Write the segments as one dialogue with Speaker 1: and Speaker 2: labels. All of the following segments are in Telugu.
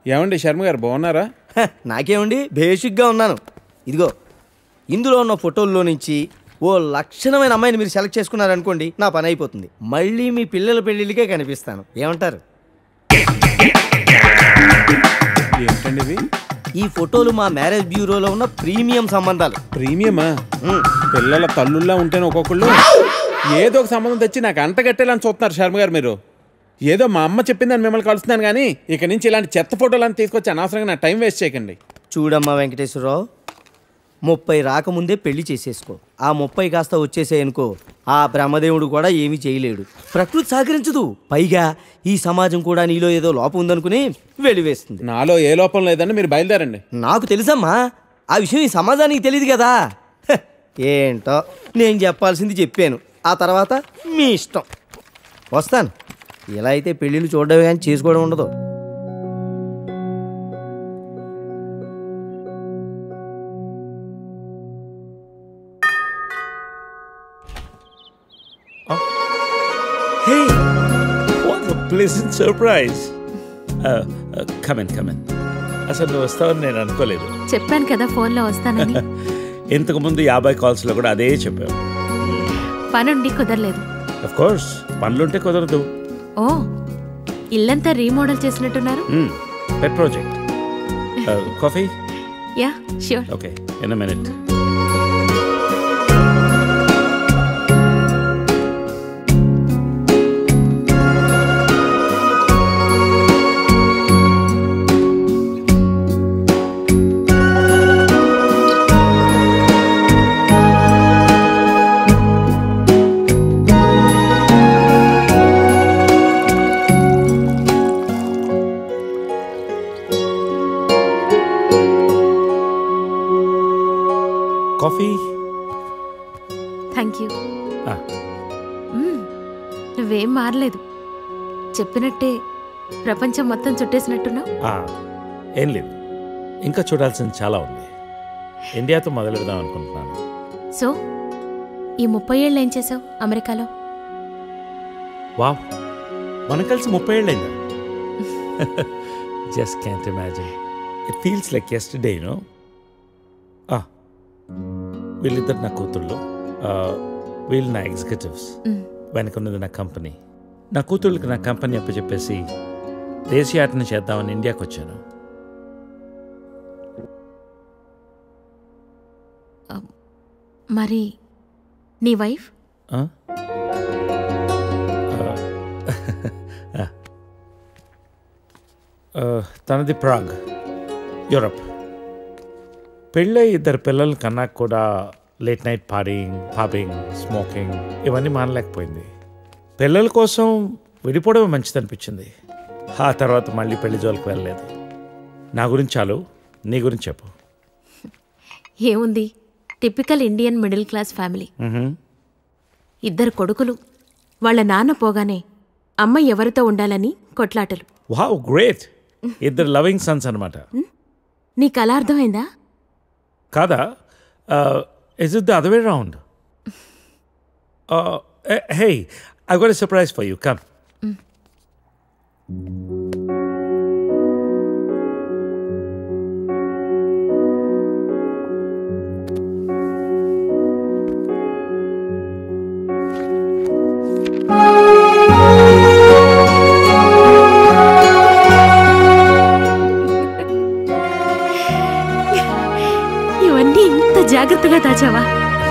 Speaker 1: ఏమండి శర్మ గారు బాగున్నారా
Speaker 2: హ, నాకేమండి బేసిక్గా ఉన్నాను ఇదిగో ఇందులో ఉన్న ఫోటోల్లో నుంచి ఓ లక్షణమైన అమ్మాయిని మీరు సెలెక్ట్ చేసుకున్నారనుకోండి నా పని అయిపోతుంది మళ్ళీ మీ పిల్లల పెళ్ళిళ్ళకే కనిపిస్తాను ఏమంటారు
Speaker 1: ఏంటండి ఇది
Speaker 2: ఈ ఫోటోలు మా మ్యారేజ్ బ్యూరోలో ఉన్న ప్రీమియం సంబంధాలు
Speaker 1: ప్రీమియమా
Speaker 2: ఉమ్,
Speaker 1: పిల్లల తల్లుల్లా ఉంటేనే ఒక్కొక్కళ్ళు ఏదో ఒక సంబంధం తెచ్చి నాకు అంట కట్టేలా చూస్తున్నారు శర్మ గారు మీరు ఏదో మా అమ్మ చెప్పిందని మిమ్మల్ని కలుస్తున్నాను కానీ ఇక నుంచి ఇలాంటి చెత్త ఫోటోలను తీసుకొచ్చి అనవసరంగా నా టైం వేస్ట్ చేయకండి
Speaker 2: చూడమ్మా వెంకటేశ్వరరావు ముప్పై రాకముందే పెళ్లి చేసేసుకో ఆ ముప్పై కాస్త వచ్చేసాయనుకో ఆ బ్రహ్మదేవుడు కూడా ఏమీ చేయలేడు ప్రకృతి సహకరించదు పైగా ఈ సమాజం కూడా నీలో ఏదో లోపం ఉందనుకుని వెలివేస్తుంది
Speaker 1: నాలో ఏ లోపం లేదని మీరు బయలుదేరండి
Speaker 2: నాకు తెలుసమ్మా ఆ విషయం ఈ సమాజానికి తెలియదు కదా హ, ఏంటో నేను చెప్పాల్సింది చెప్పాను ఆ తర్వాత మీ ఇష్టం వస్తాను ఇలా అయితే పెళ్ళిళ్ళు చూడడం కానీ చేసుకోవడం ఉండదు
Speaker 3: Hey, what a pleasant surprise. Uh, uh, come in, come in. అసలు నువ్వు వస్తావని నేను అనుకోలేదు
Speaker 4: చెప్పాను కదా ఫోన్లో వస్తానని
Speaker 3: ఇంతకు ముందు యాభై కాల్స్లో కూడా అదే చెప్పావు
Speaker 4: పనుండి కుదరలేదు
Speaker 3: అఫ్ కోర్స్ పనులుంటే కుదరదు
Speaker 4: ఓ ఇల్లంతా రీమోడల్ చేసినట్టున్నారు
Speaker 3: pet project coffee
Speaker 4: yeah sure
Speaker 3: okay in minute coffee
Speaker 4: thank you మ్మ్. నువ్వేం మారలేదు చెప్పినట్టే ప్రపంచం మొత్తం చుట్టేసినట్టున్నావు
Speaker 3: ఏం లేదు ఇంకా చూడాల్సింది చాలా ఉంది ఇండియాతో మొదలెడదాం అనుకుంటున్నాను
Speaker 4: సో ఈ ముప్పై ఏళ్ళు ఏం చేసావు అమెరికాలో
Speaker 3: వావ్ మనం కలిసి ముప్పై ఏళ్ళైందా just can't imagine it feels like yesterday no వీళ్ళిద్దరు నా కూతుళ్ళు Ah, వీళ్ళు నా ఎగ్జిక్యూటివ్స్
Speaker 4: మ్మ్.
Speaker 3: వెనకున్నది నా కంపెనీ నా కూతుళ్ళకి నా కంపెనీ అప్పచెప్పేసి దేశీయ ఆటను చేద్దామని ఇండియాకి వచ్చాను
Speaker 4: మరి నీ వైఫ్
Speaker 3: ఆ? ఆ. ఆ, తనది ప్రాగ్ యూరప్ పెళ్ళై ఇద్దరు పిల్లలు కన్నా కూడా లేట్ నైట్ పారింగ్ పాపింగ్ స్మోకింగ్ ఇవన్నీ మానలేకపోయింది పిల్లల కోసం విడిపోవడమే మంచిది అనిపించింది ఆ తర్వాత మళ్ళీ పెళ్లి జోలికి వెళ్ళలేదు నా గురించి చాలు నీ గురించి చెప్పు
Speaker 4: ఏముంది typical Indian middle class family ఇద్దరు కొడుకులు వాళ్ళ నాన్న పోగానే అమ్మ ఎవరితో ఉండాలని కొట్లాటలు
Speaker 3: వావ్ గ్రేట్ ఇద్దరు లవింగ్ సన్స్ అనమాట
Speaker 4: నీకు అలా అర్థమైందా
Speaker 3: కాదా is it the other way round hey I got surprise for you come
Speaker 4: ఇవన్నీ ఇంత జాగ్రత్తగా దాచావా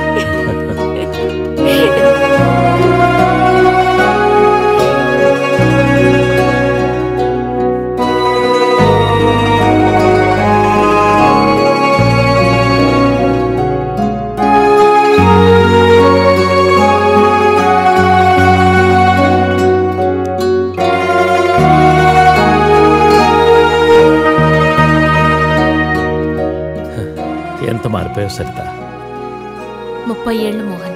Speaker 3: ఎంత మారిపోయావు సరిత
Speaker 4: ముప్పై ఏళ్ళు మోహన్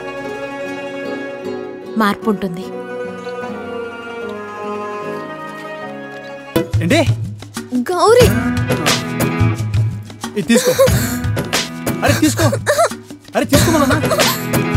Speaker 4: మార్పు ఉంటుంది
Speaker 5: ఏంటి
Speaker 6: గౌరీ
Speaker 5: ఇది తీసుకో అరే తీసుకో అరే తీసుకోమన్నా